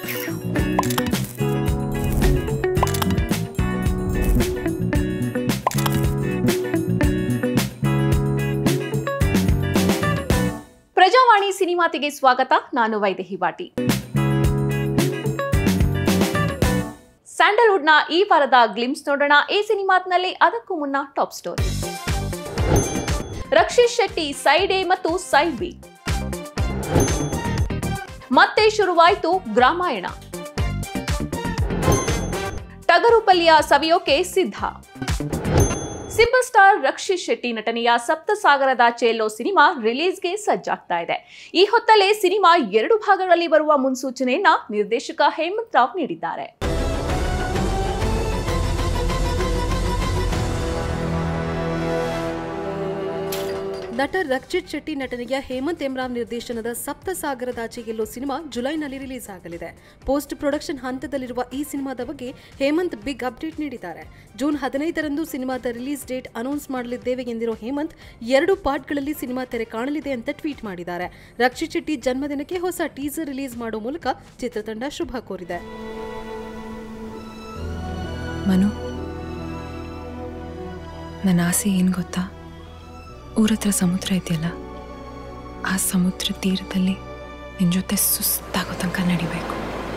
ಪ್ರಜಾವಾಣಿ ಸಿನಿಮಾತಿಗೆ ಸ್ವಾಗತ ನಾನು ವೈದೇಹಿ ಬಾಟಿ ಸ್ಯಾಂಡಲ್ವುಡ್ನ ಈ ವಾರದ ಗ್ಲಿಮ್ಸ್ ನೋಡೋಣ ಈ ಸಿನಿಮಾತ್ನಲ್ಲಿ ಅದಕ್ಕೂ ಮುನ್ನ top story Rakshit Shetty side A ಮತ್ತು ಸೈಡ್ ಬಿ ಮತ್ತೆ ಶುರುವಾಯಿತು ಗ್ರಾಮಾಯಣ ಟಗರು ಪಲ್ಯ ಸವಿಯೋಕೆ ಸಿದ್ಧ ಸಿಂಪಲ್ ಸ್ಟಾರ್ ರಕ್ಷಿತ್ ಶೆಟ್ಟಿ ನಟನೆಯ ಸಪ್ತಸಾಗರದ ಚೇಲೋ ಸಿನಿಮಾ ರಿಲೀಸ್ಗೆ ಸಜ್ಜಾಗ್ತಾ ಇದೆ ಈ ಹೊತ್ತಲ್ಲೇ ಸಿನಿಮಾ ಎರಡು ಭಾಗಗಳಲ್ಲಿ ಬರುವ ಮುನ್ಸೂಚನೆಯನ್ನ ನಿರ್ದೇಶಕ ಹೇಮಂತ್ ರಾವ್ ನೀಡಿದ್ದಾರೆ ನಟ ರಕ್ಷಿತ್ ಶೆಟ್ಟಿ ನಟನೆಯ ಹೇಮಂತ್ ಎಮ್ರಾವ್ ನಿರ್ದೇಶನದ ಸಪ್ತಸಾಗರದಾಚೆ ಗೆಲ್ಲೋ ಸಿನಿಮಾ ಜುಲೈನಲ್ಲಿ ರಿಲೀಸ್ ಆಗಲಿದೆ ಪೋಸ್ಟ್ ಪ್ರೊಡಕ್ಷನ್ ಹಂತದಲ್ಲಿರುವ ಈ ಸಿನಿಮಾದ ಬಗ್ಗೆ ಹೇಮಂತ್ ಬಿಗ್ ಅಪ್ಡೇಟ್ ನೀಡಿದ್ದಾರೆ ಜೂನ್ ಹದಿನೈದರಂದು ಸಿನಿಮಾದ ರಿಲೀಸ್ ಡೇಟ್ ಅನೌನ್ಸ್ ಮಾಡಲಿದ್ದೇವೆ ಎಂದಿರೋ ಹೇಮಂತ್ ಎರಡು ಪಾರ್ಟ್ಗಳಲ್ಲಿ ಸಿನಿಮಾ ತೆರೆ ಕಾಣಲಿದೆ ಅಂತ ಟ್ವೀಟ್ ಮಾಡಿದ್ದಾರೆ ರಕ್ಷಿತ್ ಶೆಟ್ಟಿ ಜನ್ಮದಿನಕ್ಕೆ ಹೊಸ ಟೀಸರ್ ರಿಲೀಸ್ ಮಾಡೋ ಮೂಲಕ ಚಿತ್ರತಂಡ ಶುಭ ಕೋರಿದೆ ಮನು ನನ್ನ ಆಸೆ ಏನು ಗೊತ್ತಾ ಊರ ಹತ್ರ ಸಮುದ್ರ ಇದೆಯಲ್ಲ ಆ ಸಮುದ್ರ ತೀರದಲ್ಲಿ ನಿನ್ನ ಜೊತೆ ಸುಸ್ತಾಗೋ ತನಕ ನಡಿಬೇಕು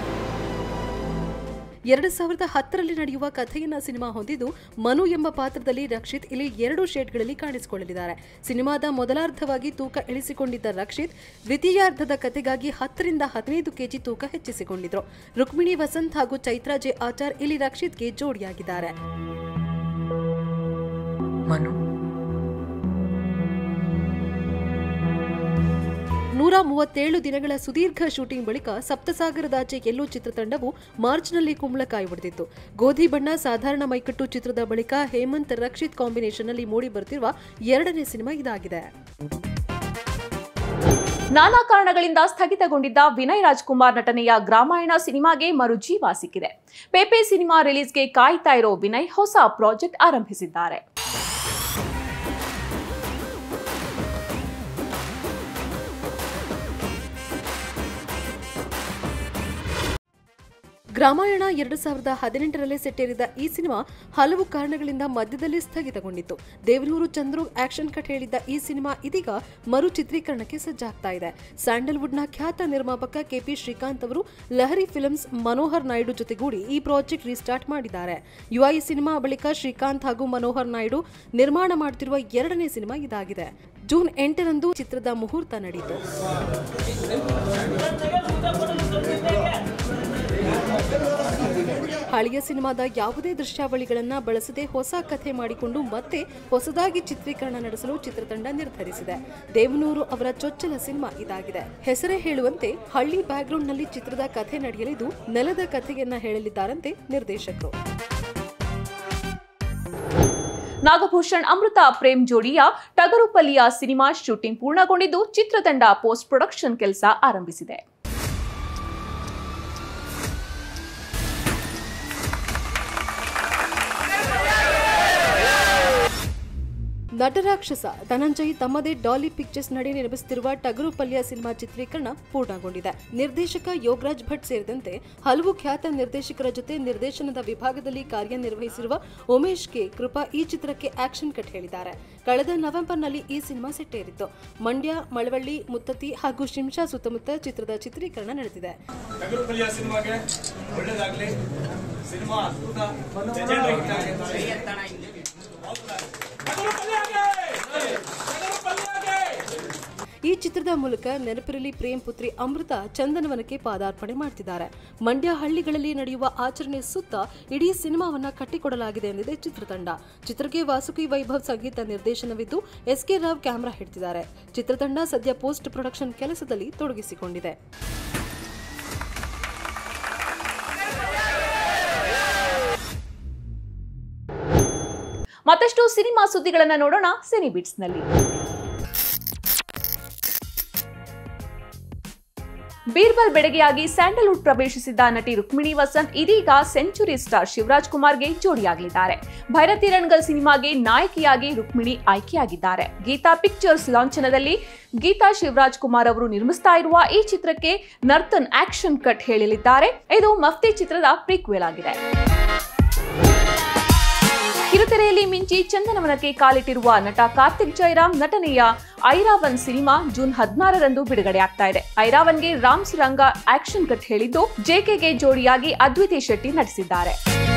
ಎರಡು ಸಾವಿರದ ಹತ್ತರಲ್ಲಿ ನಡೆಯುವ ಕಥೆಯನ್ನ ಸಿನಿಮಾ ಹೊಂದಿದ್ದು ಮನು ಎಂಬ ಪಾತ್ರದಲ್ಲಿ ರಕ್ಷಿತ್ ಇಲ್ಲಿ ಎರಡು ಶೇಡ್ಗಳಲ್ಲಿ ಕಾಣಿಸಿಕೊಳ್ಳಲಿದ್ದಾರೆ ಸಿನಿಮಾದ ಮೊದಲಾರ್ಧವಾಗಿ ತೂಕ ಇಳಿಸಿಕೊಂಡಿದ್ದ ರಕ್ಷಿತ್ ದ್ವಿತೀಯಾರ್ಧದ ಕಥೆಗಾಗಿ ಹತ್ತರಿಂದ ಹದಿನೈದು ಕೆಜಿ ತೂಕ ಹೆಚ್ಚಿಸಿಕೊಂಡಿದ್ರು ರುಕ್ಮಿಣಿ ವಸಂತ್ ಹಾಗೂ ಚೈತ್ರಾ ಜೆ ಆಚಾರ್ ಇಲ್ಲಿ ರಕ್ಷಿತ್ಗೆ ಜೋಡಿಯಾಗಿದ್ದಾರೆ ಮನು ನೂರ ಮೂವತ್ತೇಳು ದಿನಗಳ ಸುದೀರ್ಘ ಶೂಟಿಂಗ್ ಬಳಿಕ ಸಪ್ತಸಾಗರದಾಚೆ ಗೆಲ್ಲೋ ಚಿತ್ರತಂಡವು ಮಾರ್ಚ್ನಲ್ಲಿ ಕುಂಬಳಕಾಯಿ ಹೊಡೆದಿತ್ತು ಗೋಧಿ ಬಣ್ಣ ಸಾಧಾರಣ ಮೈಕಟ್ಟು ಚಿತ್ರದ ಬಳಿಕ ಹೇಮಂತ್ ರಕ್ಷಿತ್ ಕಾಂಬಿನೇಷನ್ನಲ್ಲಿ ಮೂಡಿ ಬರುತ್ತಿರುವ ಎರಡನೇ ಸಿನಿಮಾ ಇದಾಗಿದೆ ನಾನಾ ಕಾರಣಗಳಿಂದ ಸ್ಥಗಿತಗೊಂಡಿದ್ದ ವಿನಯ್ ರಾಜ್ಕುಮಾರ್ ನಟನೆಯ ಗ್ರಾಮಾಯಣ ಸಿನಿಮಾಗೆ ಮರುಜೀವ ಸಿಕ್ಕಿದೆ ಪೇಪೆ ಸಿನಿಮಾ ರಿಲೀಸ್ಗೆ ಕಾಯ್ತಾ ಇರೋ ವಿನಯ್ ಹೊಸ ಪ್ರಾಜೆಕ್ಟ್ ಆರಂಭಿಸಿದ್ದಾರೆ ಗ್ರಾಮಾಯಣ ಎರಡು ಸಾವಿರದ ಹದಿನೆಂಟರಲ್ಲೇ ಸೆಟ್ಟೇರಿದ ಈ ಸಿನಿಮಾ ಹಲವು ಕಾರಣಗಳಿಂದ ಮಧ್ಯದಲ್ಲಿ ಸ್ಥಗಿತಗೊಂಡಿತ್ತು ದೇವನೂರು ಚಂದ್ರು ಆಕ್ಷನ್ ಕಟ್ ಹೇಳಿದ್ದ ಈ ಸಿನಿಮಾ ಇದೀಗ ಮರು ಚಿತ್ರೀಕರಣಕ್ಕೆ ಸಜ್ಜಾಗ್ತಾ ಇದೆ ಸ್ಯಾಂಡಲ್ವುಡ್ನ ಖ್ಯಾತ ನಿರ್ಮಾಪಕ ಕೆಪಿ ಶ್ರೀಕಾಂತ್ ಅವರು ಲಹರಿ ಫಿಲ್ಮ್ಸ್ ಮನೋಹರ್ ನಾಯ್ಡು ಜೊತೆಗೂಡಿ ಈ ಪ್ರಾಜೆಕ್ಟ್ ರೀಸ್ಟಾರ್ಟ್ ಮಾಡಿದ್ದಾರೆ ಯುಐ ಸಿನಿಮಾ ಬಳಿಕ ಶ್ರೀಕಾಂತ್ ಹಾಗೂ ಮನೋಹರ್ ನಾಯ್ಡು ನಿರ್ಮಾಣ ಮಾಡುತ್ತಿರುವ ಎರಡನೇ ಸಿನಿಮಾ ಇದಾಗಿದೆ ಜೂನ್ ಎಂಟರಂದು ಚಿತ್ರದ ಮುಹೂರ್ತ ನಡೆಯಿತು ಹಳೆಯ ಸಿನಿಮಾದ ಯಾವುದೇ ದೃಶ್ಯಾವಳಿಗಳನ್ನ ಬಳಸದೆ ಹೊಸ ಕಥೆ ಮಾಡಿಕೊಂಡು ಮತ್ತೆ ಹೊಸದಾಗಿ ಚಿತ್ರೀಕರಣ ನಡೆಸಲು ಚಿತ್ರತಂಡ ನಿರ್ಧರಿಸಿದೆ ದೇವನೂರು ಅವರ ಚೊಚ್ಚಲ ಸಿನಿಮಾ ಇದಾಗಿದೆ ಹೆಸರೇ ಹೇಳುವಂತೆ ಹಳ್ಳಿ ಬ್ಯಾಕ್ಗ್ರೌಂಡ್ನಲ್ಲಿ ಚಿತ್ರದ ಕಥೆ ನಡೆಯಲಿದ್ದು ನೆಲದ ಕಥೆಯನ್ನ ಹೇಳಲಿದ್ದಾರಂತೆ ನಿರ್ದೇಶಕರು ನಾಗಭೂಷಣ್ ಅಮೃತ ಪ್ರೇಮ್ ಜೋಡಿಯ ಟಗರುಪಲ್ಲಿಯ ಸಿನಿಮಾ ಶೂಟಿಂಗ್ ಪೂರ್ಣಗೊಂಡಿದ್ದು ಚಿತ್ರತಂಡ ಪೋಸ್ಟ್ ಪ್ರೊಡಕ್ಷನ್ ಕೆಲಸ ಆರಂಭಿಸಿದೆ ನಟರಾಕ್ಷಸ ಧನಂಜಯ್ ತಮ್ಮದೇ ಡಾಲಿ ಪಿಕ್ಚರ್ಸ್ ನಡೆ ನಿರ್ಮಿಸುತ್ತಿರುವ ಟಗರು ಪಲ್ಯ ಸಿನಿಮಾ ಚಿತ್ರೀಕರಣ ಪೂರ್ಣಗೊಂಡಿದೆ ನಿರ್ದೇಶಕ ಯೋಗರಾಜ್ ಭಟ್ ಸೇರಿದಂತೆ ಹಲವು ಖ್ಯಾತ ನಿರ್ದೇಶಕರ ಜೊತೆ ನಿರ್ದೇಶನದ ವಿಭಾಗದಲ್ಲಿ ಕಾರ್ಯನಿರ್ವಹಿಸಿರುವ ಉಮೇಶ್ ಕೆ ಕೃಪಾ ಈ ಚಿತ್ರಕ್ಕೆ ಆಕ್ಷನ್ ಕಟ್ ಹೇಳಿದ್ದಾರೆ ಕಳೆದ ನವೆಂಬರ್ನಲ್ಲಿ ಈ ಸಿನಿಮಾ ಸೆಟ್ಟೇರಿತ್ತು ಮಂಡ್ಯ ಮಳವಳ್ಳಿ ಮುತ್ತತಿ ಹಾಗೂ ಶಿಂಷಾ ಸುತ್ತಮುತ್ತ ಚಿತ್ರದ ಚಿತ್ರೀಕರಣ ನಡೆದಿದೆ ಟಗರು ಪಲ್ಯ ಸಿನಿಮಾಗೆ ಒಳ್ಳೇದಾಗ್ಲಿ ಸಿನಿಮಾ ಅದ್ಭುತ ಜಯಜಯರಾಗಿ ಟಗರು ಪಲ್ಯಗೆ! ಟಗರು ಪಲ್ಯಗೆ! ಈ ಚಿತ್ರದ ಮೂಲಕ ನೆನಪಿರಲಿ ಪ್ರೇಮ್ ಪುತ್ರಿ ಅಮೃತ ಚಂದನವನಕ್ಕೆ ಪಾದಾರ್ಪಣೆ ಮಾಡ್ತಿದ್ದಾರೆ ಮಂಡ್ಯ ಹಳ್ಳಿಗಳಲ್ಲಿ ನಡೆಯುವ ಆಚರಣೆ ಸುತ್ತ ಇಡೀ ಸಿನಿಮಾವನ್ನ ಕಟ್ಟಿಕೊಡಲಾಗಿದೆ ಎಂದಿದೆ ಚಿತ್ರತಂಡ ಚಿತ್ರಕ್ಕೆ ವಾಸುಕಿ ವೈಭವ್ ಸಂಗೀತ ನಿರ್ದೇಶನವಿದ್ದು ಎಸ್ ಕೆ ರಾವ್ ಕ್ಯಾಮೆರಾ ಹಿಡಿದಿದ್ದಾರೆ ಚಿತ್ರತಂಡ ಸದ್ಯ ಪೋಸ್ಟ್ ಪ್ರೊಡಕ್ಷನ್ ಕೆಲಸದಲ್ಲಿ ತೊಡಗಿಸಿಕೊಂಡಿದೆ ಮತ್ತಷ್ಟು ಸಿನಿಮಾ ಸುದ್ದಿಗಳನ್ನ ನೋಡೋಣ ಸಿನಿ ಬಿಟ್ಸ್ನಲ್ಲಿ ಬೀರ್ಬಲ್ ಬೆಡಗಿಯಾಗಿ ಸ್ಯಾಂಡಲ್ವುಡ್ ಪ್ರವೇಶಿಸಿದ್ದ ನಟಿ ರುಕ್ಮಿಣಿ ವಸಂತ್ ಇದೀಗ ಸೆಂಚುರಿ ಸ್ಟಾರ್ ಶಿವರಾಜ್ ಕುಮಾರ್ಗೆ ಜೋಡಿಯಾಗಲಿದ್ದಾರೆ ಭೈರತಿ ರಣಗಲ್ ಸಿನಿಮಾಗೆ ನಾಯಕಿಯಾಗಿ ರುಕ್ಮಿಣಿ ಆಯ್ಕೆಯಾಗಿದ್ದಾರೆ ಗೀತಾ ಪಿಕ್ಚರ್ಸ್ ಲಾಂಛನದಲ್ಲಿ ಗೀತಾ ಶಿವರಾಜ್ ಕುಮಾರ್ ಅವರು ನಿರ್ಮಿಸ್ತಾ ಇರುವ ಈ ಚಿತ್ರಕ್ಕೆ ನರ್ತನ್ ಆಕ್ಷನ್ ಕಟ್ ಹೇಳಲಿದ್ದಾರೆ ಇದು ಮಫ್ತಿ ಚಿತ್ರದ ಪ್ರೀಕ್ವೆಲ್ ಆಗಿದೆ ಕಿರುತೆರೆಯಲ್ಲಿ ಮಿಂಚಿ ಚಂದನವನಕ್ಕೆ ಕಾಲಿಟ್ಟಿರುವ ನಟ ಕಾರ್ತಿಕ್ ಜಯರಾಮ್ ನಟನೆಯ ಐರಾವನ್ ಸಿನಿಮಾ ಜೂನ್ ಹದಿನಾರರಂದು ಬಿಡುಗಡೆ ಆಗ್ತಾ ಇದೆ ಐರಾವನ್ಗೆ ರಾಮ್ಸ್ ರಂಗ ಆಕ್ಷನ್ ಕಟ್ ಹೇಳಿದ್ದು ಜೆಕೆಗೆ ಜೋಡಿಯಾಗಿ ಅದ್ವಿತಿ ಶೆಟ್ಟಿ ನಟಿಸಿದ್ದಾರೆ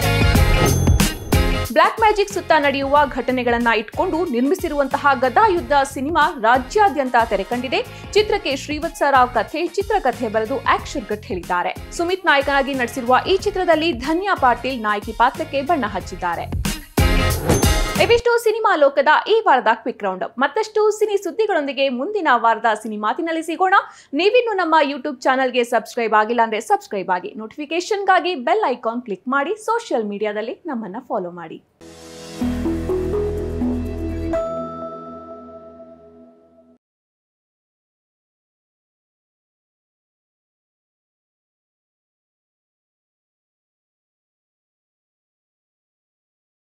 ಬ್ಲಾಕ್ ಮ್ಯಾಜಿಕ್ ಸುತ್ತ ನಡೆಯುವ ಘಟನೆಗಳನ್ನ ಇಟ್ಕೊಂಡು ನಿರ್ಮಿಸಿರುವಂತಹ ಗದಾಯುದ್ಧ ಸಿನಿಮಾ ರಾಜ್ಯಾದ್ಯಂತ ತೆರೆಕಂಡಿದೆ ಚಿತ್ರಕ್ಕೆ ಶ್ರೀವತ್ಸ ರಾವ್ ಕಥೆ ಚಿತ್ರಕಥೆ ಬರೆದು ಆಕ್ಷನ್ ಕಟ್ ಹೇಳಿದ್ದಾರೆ ಸುಮಿತ್ ನಾಯಕನಾಗಿ ನಟಿಸಿರುವ ಈ ಚಿತ್ರದಲ್ಲಿ ಧನ್ಯಾ ಪಾಟೀಲ್ ನಾಯಕಿ ಪಾತ್ರಕ್ಕೆ ಬಣ್ಣ ಹಚ್ಚಿದ್ದಾರೆ ಇವಿಷ್ಟು ಸಿನಿಮಾ ಲೋಕದ ಈ ವಾರದ ಕ್ವಿಕ್ ರೌಂಡ್ ಅಪ್ ಮತ್ತಷ್ಟು ಸಿನಿ ಸುದ್ದಿಗಳೊಂದಿಗೆ ಮುಂದಿನ ವಾರದ ಸಿನಿಮಾತಿನಲ್ಲಿ ಸಿಗೋಣ ನೀವಿನ್ನು ನಮ್ಮ ಯೂಟ್ಯೂಬ್ ಚಾನಲ್ಗೆ ಸಬ್ಸ್ಕ್ರೈಬ್ ಆಗಿಲ್ಲ ಅಂದ್ರೆ ಸಬ್ಸ್ಕ್ರೈಬ್ ಆಗಿ ನೋಟಿಫಿಕೇಶನ್ಗಾಗಿ ಬೆಲ್ ಐಕಾನ್ ಕ್ಲಿಕ್ ಮಾಡಿ ಸೋಷಿಯಲ್ ಮೀಡಿಯಾದಲ್ಲಿ ನಮ್ಮನ್ನ ಫಾಲೋ ಮಾಡಿ